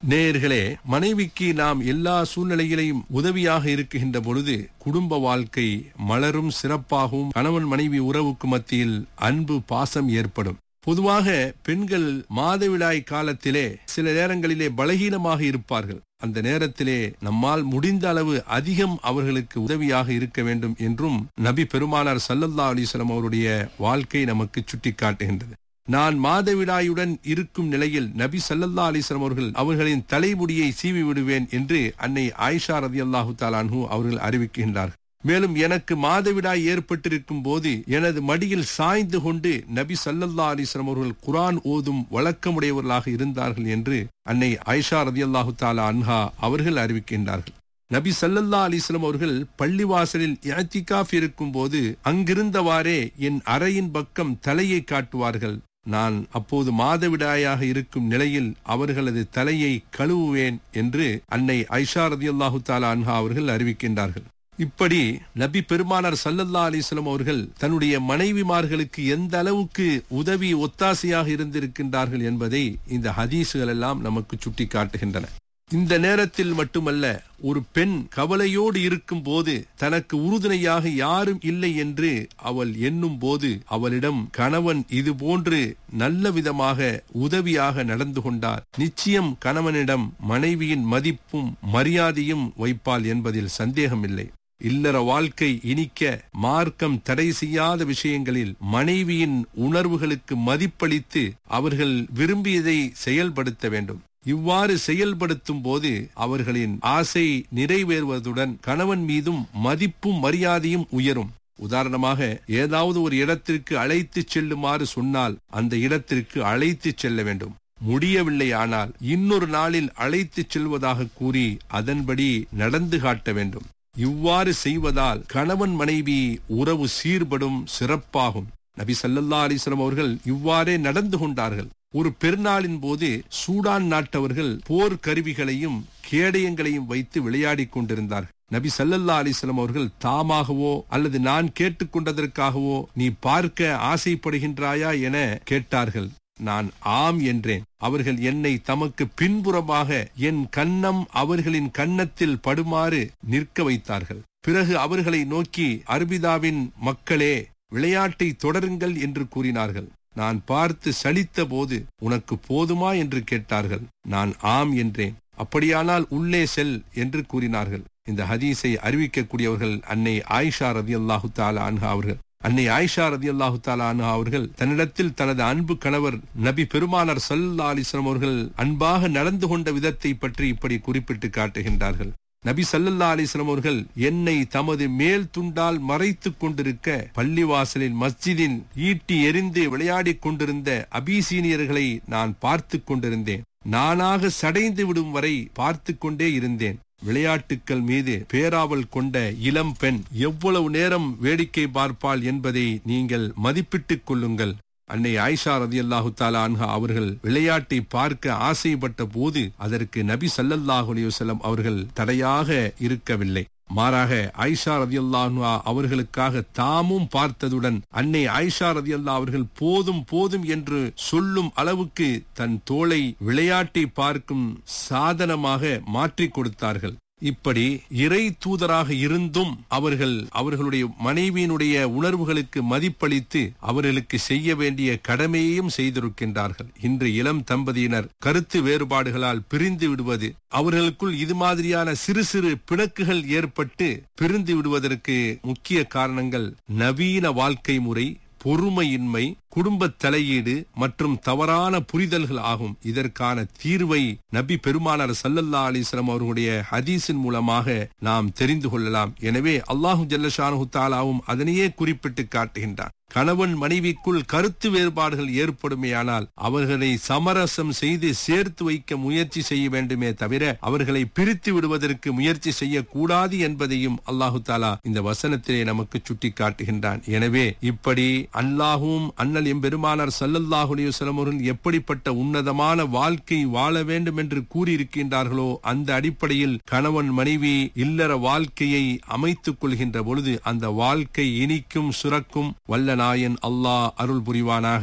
நேயர்களே மனைவிக்கு நாம் எல்லா சூழ்நிலையிலையும் உதவியாக இருக்குகின்ற பொழுது குடும்ப வாழ்க்கை மலரும் சிறப்பாகவும் கணவன் மனைவி உறவுக்கு மத்தியில் அன்பு பாசம் ஏற்படும் பொதுவாக பெண்கள் மாதவிடாய் காலத்திலே சில நேரங்களிலே பலகீனமாக இருப்பார்கள் அந்த நேரத்திலே நம்மால் முடிந்த அளவு அதிகம் அவர்களுக்கு உதவியாக இருக்க வேண்டும் என்றும் நபி பெருமானார் சல்லல்லா அலிஸ்லாம் அவருடைய வாழ்க்கை நமக்கு சுட்டிக்காட்டுகின்றது நான் மாதவிடாயுடன் இருக்கும் நிலையில் நபி சல்லல்லா அலிஸ்லாம் அவர்கள் அவர்களின் தலைமுடியை சீவி விடுவேன் என்று அன்னை ஆயிஷா ரதி அல்லாஹு தாலான்ஹூ அவர்கள் அறிவிக்கின்றார்கள் மேலும் எனக்கு மாதவிடாய் ஏற்பட்டிருக்கும் போது எனது மடியில் சாய்ந்து கொண்டு நபி சல்லல்லா அலிஸ்லாம் அவர்கள் குரான் ஓதும் வழக்கமுடையவர்களாக இருந்தார்கள் என்று அன்னை ஐஷா ரதி அல்லாஹு தாலா அன்ஹா அவர்கள் அறிவிக்கின்றார்கள் நபி சல்லல்லா அலிஸ்லாம் அவர்கள் பள்ளிவாசலில் இஅத்திகாஃப் இருக்கும் போது அங்கிருந்தவாறே என் அறையின் பக்கம் தலையை காட்டுவார்கள் நான் அப்போது மாதவிடாயாக இருக்கும் நிலையில் அவர்களது தலையை கழுவுவேன் என்று அன்னை ஐஷா ரதி அல்லாஹு தாலா அன்ஹா அவர்கள் அறிவிக்கின்றார்கள் இப்படி நபி பெருமானார் சல்லல்லா அலிஸ்லாம் அவர்கள் தன்னுடைய மனைவிமார்களுக்கு எந்த அளவுக்கு உதவி ஒத்தாசையாக இருந்திருக்கின்றார்கள் என்பதை இந்த ஹதீசுகள் எல்லாம் நமக்கு சுட்டி காட்டுகின்றன இந்த நேரத்தில் மட்டுமல்ல ஒரு பெண் கவலையோடு இருக்கும் போது தனக்கு உறுதுணையாக யாரும் இல்லை என்று அவள் எண்ணும் போது அவளிடம் கணவன் இது போன்று நல்ல விதமாக உதவியாக நடந்து கொண்டார் நிச்சயம் கணவனிடம் மனைவியின் மதிப்பும் மரியாதையும் வைப்பாள் என்பதில் சந்தேகமில்லை இல்லற வாழ்க்கை இனிக்க மார்க்கம் தடை செய்யாத விஷயங்களில் மனைவியின் உணர்வுகளுக்கு மதிப்பளித்து அவர்கள் விரும்பியதை செயல்படுத்த வேண்டும் இவ்வாறு செயல்படுத்தும் போது அவர்களின் ஆசை நிறைவேறுவதுடன் கணவன் மீதும் மதிப்பும் மரியாதையும் உயரும் உதாரணமாக ஏதாவது ஒரு இடத்திற்கு அழைத்து செல்லுமாறு சொன்னால் அந்த இடத்திற்கு அழைத்து செல்ல வேண்டும் முடியவில்லை ஆனால் இன்னொரு நாளில் அழைத்து செல்வதாக கூறி அதன்படி நடந்து காட்ட வேண்டும் இவ்வாறு செய்வதால் கணவன் மனைவி உறவு சீர்படும் சிறப்பாகும் நபி சல்லல்லா அலிஸ்லாம் அவர்கள் இவ்வாறே நடந்து கொண்டார்கள் ஒரு பெருநாளின் போது சூடான் நாட்டவர்கள் போர் கருவிகளையும் கேடயங்களையும் வைத்து விளையாடிக் கொண்டிருந்தார்கள் நபி சல்லல்லா அலிஸ்லாம் அவர்கள் தாமாகவோ அல்லது நான் கேட்டுக்கொண்டதற்காகவோ நீ பார்க்க ஆசைப்படுகின்றாயா என கேட்டார்கள் நான் ஆம் என்றேன் அவர்கள் என்னை தமக்கு பின்புறமாக என் கன்னம் அவர்களின் கன்னத்தில் படுமாறு நிற்க வைத்தார்கள் பிறகு அவர்களை நோக்கி அர்பிதாவின் மக்களே விளையாட்டை தொடருங்கள் என்று கூறினார்கள் நான் பார்த்து சலித்த போது உனக்கு போதுமா என்று கேட்டார்கள் நான் ஆம் என்றேன் அப்படியானால் உள்ளே செல் என்று கூறினார்கள் இந்த ஹதீஸை அறிவிக்கக்கூடியவர்கள் அன்னை ஆயிஷா ரதி அல்லாஹு தாலா அன்ஹா அவர்கள் அன்னை ஆயிஷா ரதி அல்லாஹு தாலா அன்ஹா அவர்கள் தன்னிடத்தில் தனது அன்பு கணவர் நபி பெருமானார் சல்லா அலிஸ்லாம் அவர்கள் அன்பாக நடந்து கொண்ட விதத்தை பற்றி இப்படி குறிப்பிட்டு காட்டுகின்றார்கள் நபி சல்லல்லா அலிஸ்லாம் அவர்கள் என்னை தமது மேல் துண்டால் மறைத்துக் கொண்டிருக்க பள்ளிவாசலின் மஸ்ஜிதின் ஈட்டி எரிந்து விளையாடிக் கொண்டிருந்த அபிசீனியர்களை நான் பார்த்து கொண்டிருந்தேன் நானாக சடைந்து விடும் வரை பார்த்து கொண்டே இருந்தேன் விளையாட்டுக்கள் மீது பேராவல் கொண்ட இளம் பெண் எவ்வளவு நேரம் வேடிக்கை பார்ப்பாள் என்பதை நீங்கள் மதிப்பிட்டுக் கொள்ளுங்கள் அன்னை ஆயிஷா ரதி அல்லாஹு தாலா அவர்கள் விளையாட்டை பார்க்க ஆசைப்பட்ட போது அதற்கு நபி சல்லல்லாஹு அலையுசல்லம் அவர்கள் தடையாக இருக்கவில்லை மாறாக ஆயிஷா ரதி அல்லாஹா அவர்களுக்காக தாமும் பார்த்ததுடன் அன்னை ஆயிஷா ரதி அல்லா அவர்கள் போதும் போதும் என்று சொல்லும் அளவுக்கு தன் தோளை விளையாட்டை பார்க்கும் சாதனமாக மாற்றிக் கொடுத்தார்கள் இப்படி இறை தூதராக இருந்தும் அவர்கள் அவர்களுடைய மனைவியினுடைய உணர்வுகளுக்கு மதிப்பளித்து அவர்களுக்கு செய்ய வேண்டிய கடமையையும் செய்திருக்கின்றார்கள் இன்று இளம் தம்பதியினர் கருத்து வேறுபாடுகளால் பிரிந்து விடுவது அவர்களுக்குள் இது மாதிரியான சிறு சிறு பிணக்குகள் ஏற்பட்டு பிரிந்து விடுவதற்கு முக்கிய காரணங்கள் நவீன வாழ்க்கை முறை பொறுமையின்மை குடும்ப தலையீடு மற்றும் தவறான புரிதல்கள் ஆகும் இதற்கான தீர்வை நபி பெருமானார் சல்லல்லா அலிஸ்லாம் அவர்களுடைய ஹதீஸின் மூலமாக நாம் தெரிந்து கொள்ளலாம் எனவே அல்லாஹு ஜல்லஷானு தாலாவும் அதனையே குறிப்பிட்டு காட்டுகின்றார் கணவன் மனைவிக்குள் கருத்து வேறுபாடுகள் ஏற்படுமேயானால் அவர்களை சமரசம் செய்து சேர்த்து வைக்க முயற்சி செய்ய வேண்டுமே தவிர அவர்களை பிரித்து விடுவதற்கு முயற்சி செய்யக்கூடாது என்பதையும் அல்லாஹு தாலா இந்த வசனத்திலே நமக்கு சுட்டி காட்டுகின்றான் எனவே இப்படி அல்லாஹும் அண்ணல் எம்பெருமானார் சல்லல்லாஹு அலையுஸ்லம் அவர்கள் எப்படிப்பட்ட உன்னதமான வாழ்க்கை வாழ வேண்டும் என்று கூறியிருக்கின்றார்களோ அந்த அடிப்படையில் கணவன் மனைவி இல்லற வாழ்க்கையை அமைத்துக் கொள்கின்ற பொழுது அந்த வாழ்க்கை இனிக்கும் சுரக்கும் வல்ல நாயன் அல்லாஹ் அருள் புரிவானாக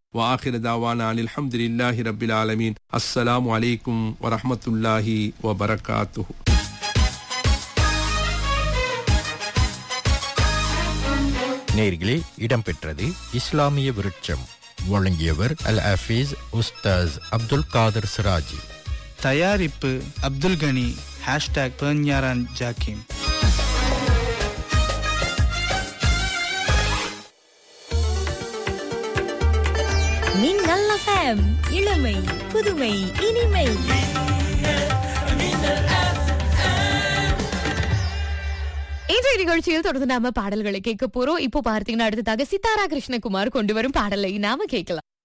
வாஹிர தாவானா அல்ஹம்துலில்லாஹி ரப்பில் ஆலமீன் அஸ்ஸலாமு அலைக்கும் வரஹ்மத்துல்லாஹி வபரகாத்துஹு நேர்களே இடம்பெற்றது இஸ்லாமிய விருட்சம் வழங்கியவர் அல் ஹஃபீஸ் உஸ்தாஸ் அப்துல் காதர் சிராஜி தயாரிப்பு அப்துல் கனி ஹேஷ்டாக் பெர்ஞாரான் ஜாக்கிம் மின்னல் எஃப்எம் இளமை புதுமை இனிமை இன்றைய நிகழ்ச்சியில் தொடர்ந்து நாம பாடல்களை கேட்க போறோம் இப்போ பார்த்தீங்கன்னா அடுத்ததாக சித்தாரா கிருஷ்ணகுமார் கொண்டு வரும் பாடலை நாம கேட்கலாம்